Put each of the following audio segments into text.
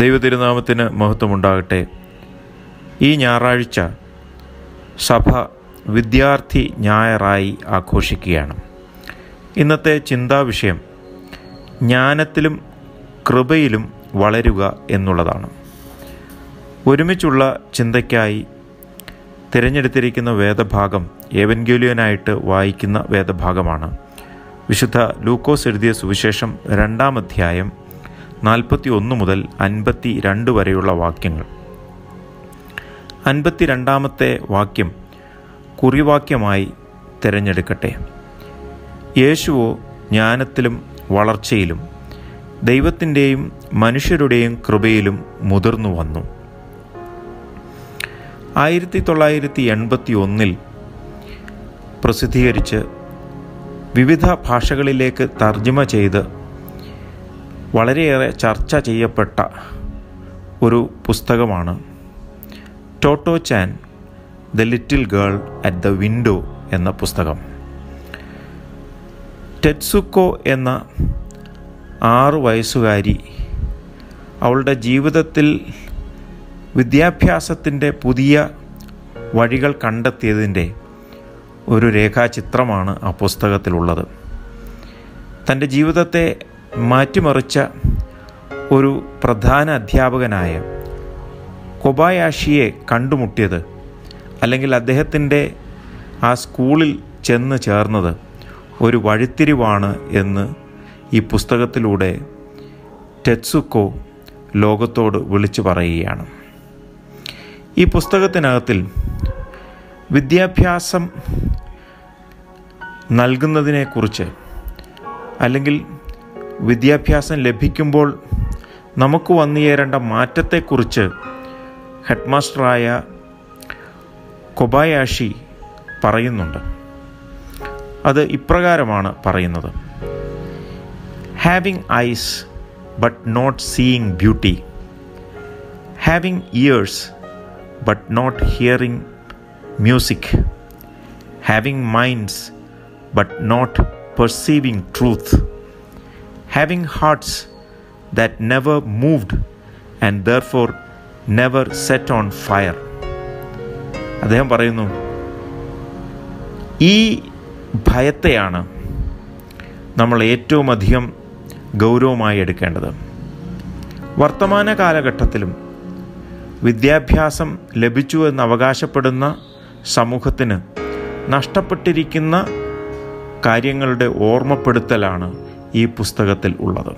ദൈവതിരുനാമത്തിന് മഹത്വമുണ്ടാകട്ടെ ഈ ഞായറാഴ്ച സഭ വിദ്യാർത്ഥി ഞായറായി ആഘോഷിക്കുകയാണ് ഇന്നത്തെ ചിന്താവിഷയം ജ്ഞാനത്തിലും കൃപയിലും വളരുക എന്നുള്ളതാണ് ഒരുമിച്ചുള്ള ചിന്തയ്ക്കായി തിരഞ്ഞെടുത്തിരിക്കുന്ന വേദഭാഗം ഏവൻഗ്യോലിയനായിട്ട് വായിക്കുന്ന വേദഭാഗമാണ് വിശുദ്ധ ലൂക്കോസ് എഴുതിയ സുവിശേഷം രണ്ടാം അധ്യായം നാൽപ്പത്തി ഒന്ന് മുതൽ അൻപത്തി രണ്ട് വരെയുള്ള വാക്യങ്ങൾ അൻപത്തി രണ്ടാമത്തെ വാക്യം കുറിവാക്യമായി തിരഞ്ഞെടുക്കട്ടെ യേശുവോ ജ്ഞാനത്തിലും വളർച്ചയിലും ദൈവത്തിൻ്റെയും മനുഷ്യരുടെയും കൃപയിലും മുതിർന്നു വന്നു ആയിരത്തി തൊള്ളായിരത്തി എൺപത്തി ഒന്നിൽ പ്രസിദ്ധീകരിച്ച് വിവിധ ഭാഷകളിലേക്ക് തർജ്ജമ ചെയ്ത് വളരെയേറെ ചർച്ച ചെയ്യപ്പെട്ട ഒരു പുസ്തകമാണ് Totto Chan the little girl at the window എന്ന പുസ്തകം ടെറ്റ്സുക്കോ എന്ന ആറു വയസ്സുകാരി അവളുടെ ജീവിതത്തിൽ വിദ്യാഭ്യാസത്തിൻ്റെ പുതിയ വഴികൾ കണ്ടെത്തിയതിൻ്റെ ഒരു രേഖാചിത്രമാണ് ആ പുസ്തകത്തിലുള്ളത് തൻ്റെ ജീവിതത്തെ മാറ്റിമറിച്ച ഒരു പ്രധാന അധ്യാപകനായ കൊബായാഷിയെ കണ്ടുമുട്ടിയത് അല്ലെങ്കിൽ അദ്ദേഹത്തിൻ്റെ ആ സ്കൂളിൽ ചെന്ന് ചേർന്നത് ഒരു വഴിത്തിരിവാണ് എന്ന് ഈ പുസ്തകത്തിലൂടെ ടെറ്റ്സുക്കോ ലോകത്തോട് വിളിച്ചു പറയുകയാണ് ഈ പുസ്തകത്തിനകത്തിൽ വിദ്യാഭ്യാസം നൽകുന്നതിനെക്കുറിച്ച് അല്ലെങ്കിൽ വിദ്യാഭ്യാസം ലഭിക്കുമ്പോൾ നമുക്ക് വന്നുചേരേണ്ട മാറ്റത്തെക്കുറിച്ച് ഹെഡ് മാസ്റ്ററായ കൊബായാഷി പറയുന്നുണ്ട് അത് ഇപ്രകാരമാണ് പറയുന്നത് having eyes but not seeing beauty having ears but not hearing music having minds but not perceiving truth having hearts that never moved and therefore never set on fire അദ്ദേഹം പറയുന്നു ഈ ഭയത്തെയാണ് നമ്മൾ ഏറ്റവും അധികം ഗൗരവമായി എടുക്കേണ്ടത് വർത്തമാന കാലഘട്ടത്തിലും വിദ്യാഭ്യാസം ലഭിച്ചു എന്ന് അവകാശപ്പെടുന്ന സമൂഹത്തിന് നഷ്ടപ്പെട്ടിരിക്കുന്ന കാര്യങ്ങളുടെ ഓർമ്മപ്പെടുത്തലാണ് ഈ പുസ്തകത്തിൽ ഉള്ളത്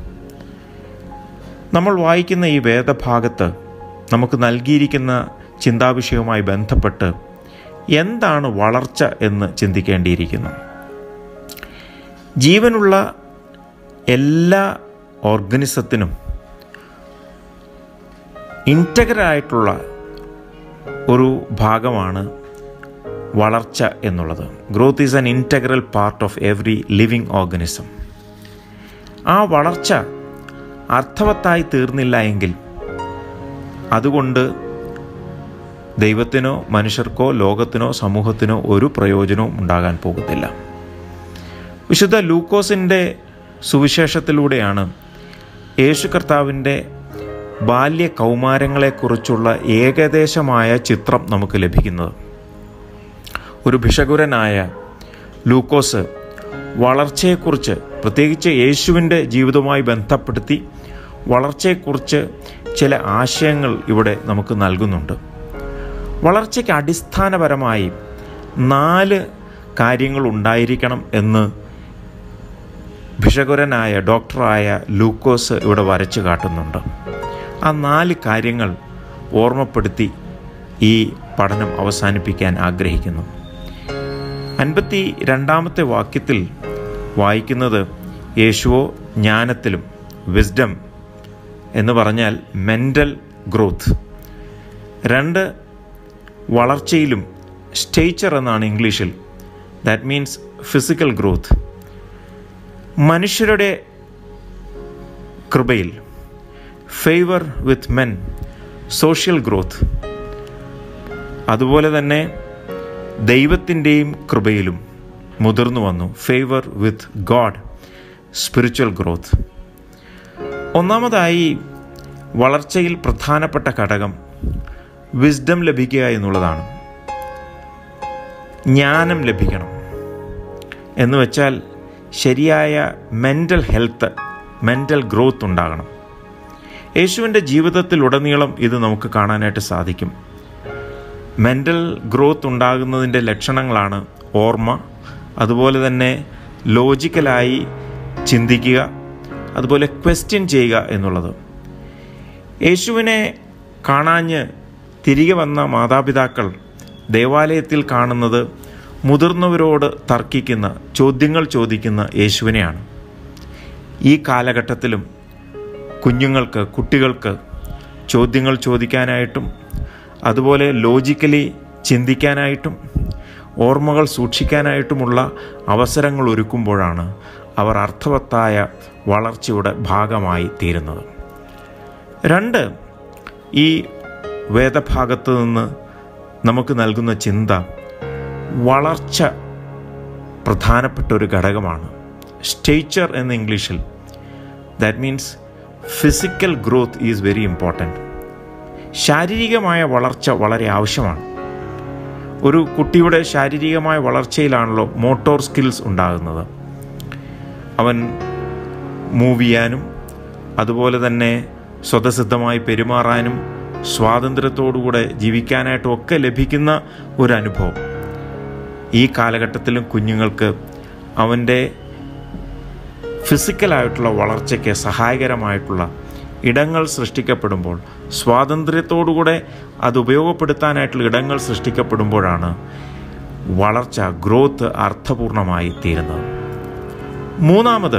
നമ്മൾ വായിക്കുന്ന ഈ വേദഭാഗത്ത് നമുക്ക് നൽകിയിരിക്കുന്ന ചിന്താവിഷയവുമായി ബന്ധപ്പെട്ട് എന്താണ് വളർച്ച എന്ന് ചിന്തിക്കേണ്ടിയിരിക്കുന്നു ജീവനുള്ള എല്ലാ ഓർഗനിസത്തിനും ഇൻറ്റഗ്രലായിട്ടുള്ള ഒരു ഭാഗമാണ് വളർച്ച എന്നുള്ളത് growth is an integral part of every living organism ആ വളർച്ച അർത്ഥവത്തായി തീർന്നില്ല എങ്കിൽ അതുകൊണ്ട് ദൈവത്തിനോ മനുഷ്യർക്കോ ലോകത്തിനോ സമൂഹത്തിനോ ഒരു പ്രയോജനവും ഉണ്ടാകാൻ പോകുന്നില്ല വിശുദ്ധ ലൂക്കോസിൻ്റെ സുവിശേഷത്തിലൂടെയാണ് യേശു കർത്താവിൻ്റെ ബാല്യ കൗമാരങ്ങളെക്കുറിച്ചുള്ള ഏകദേശമായ ചിത്രം നമുക്ക് ലഭിക്കുന്നത് ഒരു ഭിഷകുരനായ ലൂക്കോസ് വളർച്ചയെക്കുറിച്ച് പ്രത്യേകിച്ച് യേശുവിൻ്റെ ജീവിതവുമായി ബന്ധപ്പെടുത്തി വളർച്ചയെക്കുറിച്ച് ചില ആശയങ്ങൾ ഇവിടെ നമുക്ക് നൽകുന്നുണ്ട് വളർച്ചയ്ക്ക് അടിസ്ഥാനപരമായി നാല് കാര്യങ്ങൾ ഉണ്ടായിരിക്കണം എന്ന് ഭിഷകുരനായ ഡോക്ടറായ ലൂക്കോസ് ഇവിടെ വരച്ചു കാട്ടുന്നുണ്ട് ആ നാല് കാര്യങ്ങൾ ഓർമ്മപ്പെടുത്തി ഈ പഠനം അവസാനിപ്പിക്കാൻ ആഗ്രഹിക്കുന്നു അൻപത്തി രണ്ടാമത്തെ വാക്യത്തിൽ വായിക്കുന്നത് യേശുവോ ജ്ഞാനത്തിലും വിസ്ഡം എന്ന് പറഞ്ഞാൽ മെൻ്റൽ ഗ്രോത്ത് രണ്ട് വളർച്ചയിലും സ്റ്റേച്ചർ എന്നാണ് ഇംഗ്ലീഷിൽ ദാറ്റ് മീൻസ് ഫിസിക്കൽ ഗ്രോത്ത് മനുഷ്യരുടെ കൃപയിൽ favour with men social growth അതുപോലെ തന്നെ ദൈവത്തിൻ്റെയും കൃപയിലും മുതിർന്നു വന്നു favour with God spiritual growth ഒന്നാമതായി വളർച്ചയിൽ പ്രധാനപ്പെട്ട ഘടകം വിസ്ഡം ലഭിക്കുക എന്നുള്ളതാണ് ജ്ഞാനം ലഭിക്കണം എന്ന് വെച്ചാൽ ശരിയായ മെൻ്റൽ ഹെൽത്ത് മെൻ്റൽ ഗ്രോത്ത് ഉണ്ടാകണം യേശുവിൻ്റെ ജീവിതത്തിലുടനീളം ഇത് നമുക്ക് കാണാനായിട്ട് സാധിക്കും മെൻ്റൽ ഗ്രോത്ത് ഉണ്ടാകുന്നതിൻ്റെ ലക്ഷണങ്ങളാണ് ഓർമ്മ അതുപോലെ തന്നെ ലോജിക്കലായി ചിന്തിക്കുക അതുപോലെ ക്വസ്റ്റ്യൻ ചെയ്യുക എന്നുള്ളത് യേശുവിനെ കാണാഞ്ഞ് തിരികെ വന്ന മാതാപിതാക്കൾ ദേവാലയത്തിൽ കാണുന്നത് മുതിർന്നവരോട് തർക്കിക്കുന്ന ചോദ്യങ്ങൾ ചോദിക്കുന്ന യേശുവിനെയാണ് ഈ കാലഘട്ടത്തിലും കുഞ്ഞുങ്ങൾക്ക് കുട്ടികൾക്ക് ചോദ്യങ്ങൾ ചോദിക്കാനായിട്ടും അതുപോലെ ലോജിക്കലി ചിന്തിക്കാനായിട്ടും ഓർമ്മകൾ സൂക്ഷിക്കാനായിട്ടുമുള്ള അവസരങ്ങൾ ഒരുക്കുമ്പോഴാണ് അവർ അർത്ഥവത്തായ വളർച്ചയുടെ ഭാഗമായി തീരുന്നത് രണ്ട് ഈ വേദഭാഗത്ത് നിന്ന് നമുക്ക് നൽകുന്ന ചിന്ത വളർച്ച പ്രധാനപ്പെട്ട ഒരു ഘടകമാണ് സ്റ്റേച്ചർ എന്ന ഇംഗ്ലീഷിൽ that means physical growth is very important ശാരീരികമായ വളർച്ച വളരെ ആവശ്യമാണ് ഒരു കുട്ടിയുടെ ശാരീരികമായ വളർച്ചയിലാണല്ലോ മോട്ടോർ സ്കിൽസ് ഉണ്ടാകുന്നത് അവൻ മൂവ് ചെയ്യാനും അതുപോലെ തന്നെ സ്വതസിദ്ധമായി പെരുമാറാനും സ്വാതന്ത്ര്യത്തോടുകൂടെ ജീവിക്കാനായിട്ടും ഒക്കെ ലഭിക്കുന്ന ഒരു അനുഭവം ഈ കാലഘട്ടത്തിലും കുഞ്ഞുങ്ങൾക്ക് അവൻ്റെ ഫിസിക്കലായിട്ടുള്ള വളർച്ചയ്ക്ക് സഹായകരമായിട്ടുള്ള ഇടങ്ങൾ സൃഷ്ടിക്കപ്പെടുമ്പോൾ സ്വാതന്ത്ര്യത്തോടുകൂടെ അത് ഉപയോഗപ്പെടുത്താനായിട്ടുള്ള ഇടങ്ങൾ സൃഷ്ടിക്കപ്പെടുമ്പോഴാണ് വളർച്ച ഗ്രോത്ത് അർത്ഥപൂർണമായി തീരുന്നത് മൂന്നാമത്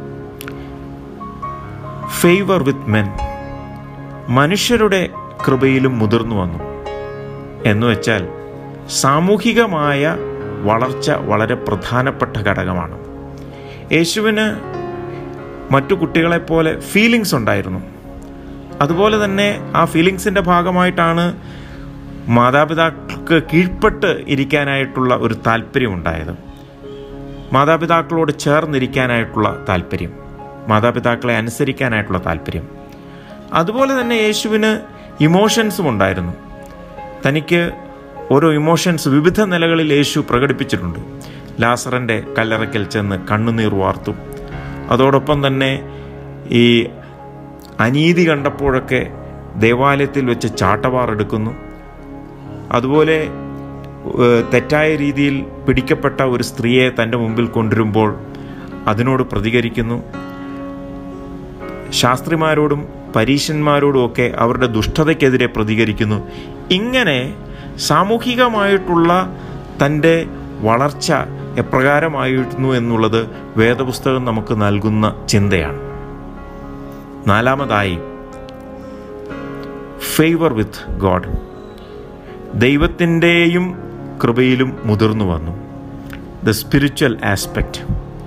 ഫേവർ വിത്ത് മെൻ മനുഷ്യരുടെ കൃപയിലും മുതിർന്നു വന്നു എന്ന് വെച്ചാൽ സാമൂഹികമായ വളർച്ച വളരെ പ്രധാനപ്പെട്ട ഘടകമാണ് യേശുവിന് മറ്റു കുട്ടികളെപ്പോലെ ഫീലിങ്സ് ഉണ്ടായിരുന്നു അതുപോലെ തന്നെ ആ ഫീലിങ്സിൻ്റെ ഭാഗമായിട്ടാണ് മാതാപിതാക്കൾക്ക് കീഴ്പ്പെട്ട് ഇരിക്കാനായിട്ടുള്ള ഒരു താല്പര്യമുണ്ടായത് മാതാപിതാക്കളോട് ചേർന്നിരിക്കാനായിട്ടുള്ള താല്പര്യം മാതാപിതാക്കളെ അനുസരിക്കാനായിട്ടുള്ള താല്പര്യം അതുപോലെ തന്നെ യേശുവിന് ഇമോഷൻസും ഉണ്ടായിരുന്നു തനിക്ക് ഓരോ ഇമോഷൻസ് വിവിധ നിലകളിൽ യേശു പ്രകടിപ്പിച്ചിട്ടുണ്ട് ലാസറിൻ്റെ കല്ലറയ്ക്കൽ ചെന്ന് കണ്ണുനീർ വാർത്തു അതോടൊപ്പം തന്നെ ഈ അനീതി കണ്ടപ്പോഴൊക്കെ ദേവാലയത്തിൽ വെച്ച് ചാട്ടവാർ എടുക്കുന്നു അതുപോലെ ഏഹ്, തെറ്റായ രീതിയിൽ പിടിക്കപ്പെട്ട ഒരു സ്ത്രീയെ തൻ്റെ മുമ്പിൽ കൊണ്ടുവരുമ്പോൾ അതിനോട് പ്രതികരിക്കുന്നു ശാസ്ത്രിമാരോടും പരീശന്മാരോടും ഒക്കെ അവരുടെ ദുഷ്ടതയ്ക്കെതിരെ പ്രതികരിക്കുന്നു ഇങ്ങനെ സാമൂഹികമായിട്ടുള്ള തൻ്റെ വളർച്ച എപ്രകാരമായിരുന്നു എന്നുള്ളത് വേദപുസ്തകം നമുക്ക് നൽകുന്ന ചിന്തയാണ് നാലാമതായി ഫേവർ വിത്ത് ഗോഡ് ദൈവത്തിൻ്റെയും കൃപയിലും മുതിർന്നു വന്നു ദ സ്പിരിച്വൽ ആസ്പെക്റ്റ്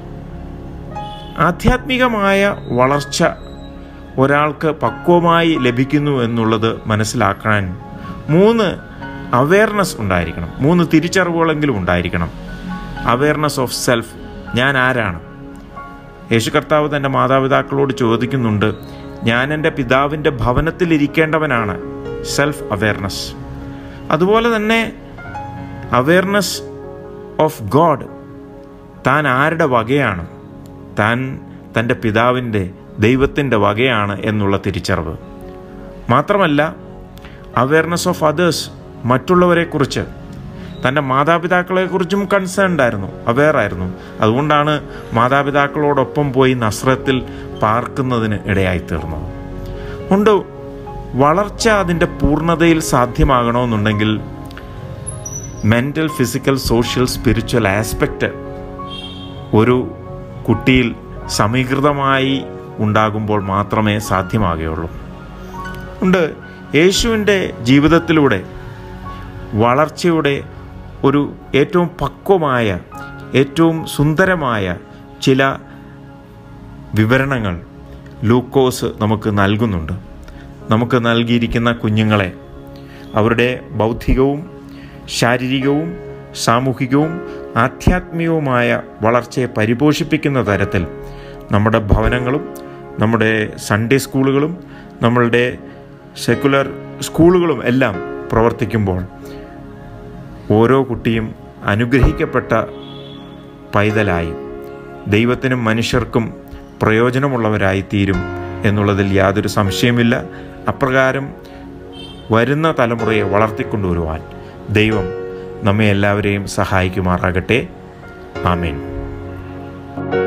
ആധ്യാത്മികമായ വളർച്ച ഒരാൾക്ക് പക്വമായി ലഭിക്കുന്നു എന്നുള്ളത് മനസ്സിലാക്കാൻ മൂന്ന് അവയർനെസ് ഉണ്ടായിരിക്കണം മൂന്ന് തിരിച്ചറിവുകളെങ്കിലും ഉണ്ടായിരിക്കണം അവയർനെസ് ഓഫ് സെൽഫ് ഞാൻ ആരാണ് യേശു കർത്താവ് തൻ്റെ മാതാപിതാക്കളോട് ചോദിക്കുന്നുണ്ട് ഞാൻ എൻ്റെ പിതാവിൻ്റെ ഭവനത്തിൽ ഇരിക്കേണ്ടവനാണ് സെൽഫ് അവയർനെസ് അതുപോലെ തന്നെ അവയർനെസ് ഓഫ് ഗോഡ് താൻ ആരുടെ വകയാണ് താൻ തൻ്റെ പിതാവിൻ്റെ ദൈവത്തിൻ്റെ വകയാണ് എന്നുള്ള തിരിച്ചറിവ് മാത്രമല്ല അവയർനെസ് ഓഫ് അതേഴ്സ് മറ്റുള്ളവരെക്കുറിച്ച് തൻ്റെ മാതാപിതാക്കളെക്കുറിച്ചും കൺസേൺഡ് ആയിരുന്നു അവെയർ ആയിരുന്നു അതുകൊണ്ടാണ് മാതാപിതാക്കളോടൊപ്പം പോയി നസ്രത്തിൽ പാർക്കുന്നതിന് ഇടയായി തീർന്നത് ഉണ്ട് വളർച്ച അതിൻ്റെ പൂർണ്ണതയിൽ സാധ്യമാകണമെന്നുണ്ടെങ്കിൽ mental physical social spiritual aspect ഒരു കുട്ടിയിൽ സമീകൃതമായി ഉണ്ടാകുമ്പോൾ മാത്രമേ സാധ്യമാകുകയുള്ളൂ ഉണ്ട് യേശുവിൻ്റെ ജീവിതത്തിലൂടെ വളർച്ചയുടെ ഒരു ഏറ്റവും പക്വമായ ഏറ്റവും സുന്ദരമായ ചില വിവരണങ്ങൾ ലൂക്കോസ് നമുക്ക് നൽകുന്നുണ്ട് നമുക്ക് നൽകിയിരിക്കുന്ന കുഞ്ഞുങ്ങളെ അവരുടെ ബൗദ്ധികവും ശാരീരികവും സാമൂഹികവും ആധ്യാത്മികവുമായ വളർച്ചയെ പരിപോഷിപ്പിക്കുന്ന തരത്തിൽ നമ്മുടെ ഭവനങ്ങളും നമ്മുടെ സൺഡേ സ്കൂളുകളും നമ്മളുടെ സെക്കുലർ സ്കൂളുകളും എല്ലാം പ്രവർത്തിക്കുമ്പോൾ ഓരോ കുട്ടിയും അനുഗ്രഹിക്കപ്പെട്ട പൈതലായി ദൈവത്തിനും മനുഷ്യർക്കും പ്രയോജനമുള്ളവരായി തീരും എന്നുള്ളതിൽ യാതൊരു സംശയമില്ല അപ്രകാരം വരുന്ന തലമുറയെ വളർത്തിക്കൊണ്ടുവരുവാൻ ദൈവം നമ്മെ എല്ലാവരെയും സഹായിക്കുമാറാകട്ടെ ആമേൻ